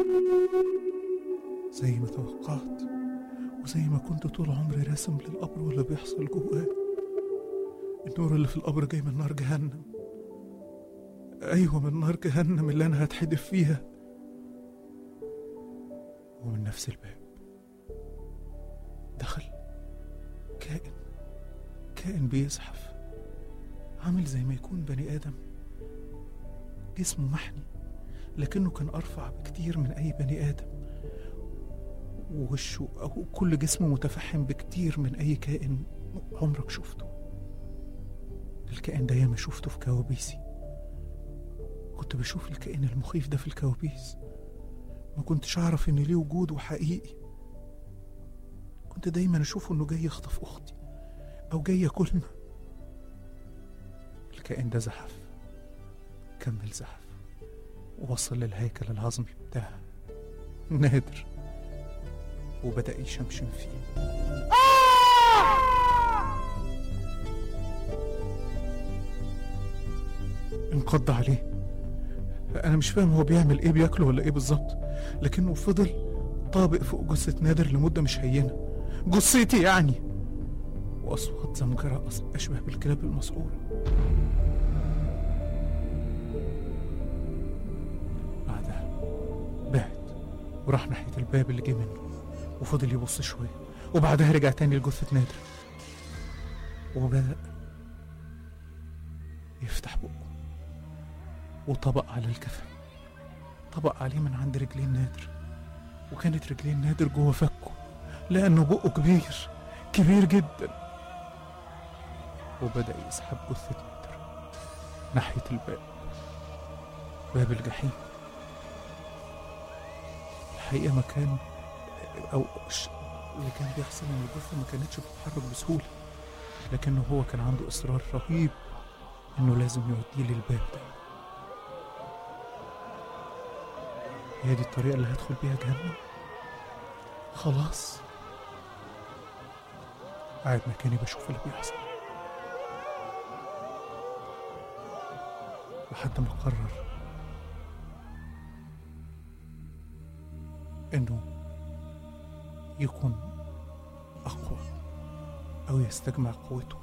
زي ما توقعت وزي ما كنت طول عمري راسم للقبر واللي بيحصل جواه النور اللي في القبر جاي من نار جهنم أيوة من نار جهنم اللي أنا هتحدف فيها ومن نفس الباب دخل كائن كائن بيزحف عامل زي ما يكون بني آدم جسمه محني لكنه كان أرفع بكتير من أي بني آدم ووشه أو كل جسمه متفحم بكتير من أي كائن عمرك شفته الكائن ده ياما شفته في كوابيسي كنت بشوف الكائن المخيف ده في الكوابيس ما كنتش أعرف إن ليه وجود وحقيقي كنت دايما أشوفه إنه جاي يخطف أختي أو جاي ياكلنا الكائن ده زحف كمل زحف ووصل للهيكل العظمي بتاع نادر وبدأ يشمشم فيه انقض عليه انا مش فاهم هو بيعمل ايه بياكله ولا ايه بالظبط لكنه فضل طابق فوق جثة نادر لمدة مش هينة جثتي يعني وأصوات زمجرة أص- أشبه بالكلاب المسعورة بعدها بعد وراح ناحية الباب اللي جه منه وفضل يبص شوية وبعدها رجع تاني لجثة نادر وبدأ يفتح بقه وطبق على الكفن طبق عليه من عند رجلين نادر وكانت رجلين نادر جوه فكه لأنه بقه كبير كبير جدا وبدأ يسحب جثة نادر ناحية الباب باب الجحيم الحقيقة مكان أو ش- اللي كان بيحصل إن الجثة ما كانتش بتتحرك بسهولة لكنه هو كان عنده إصرار رهيب إنه لازم يوديه للباب ده هي دي الطريقة اللي هدخل بيها جهنم خلاص قاعد مكاني بشوف اللي بيحصل لحد ما قرر انه يكون اقوى او يستجمع قوته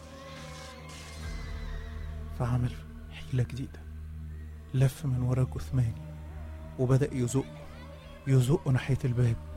فعمل حيلة جديدة لف من ورا جثماني وبدأ يزقه يزقه ناحية الباب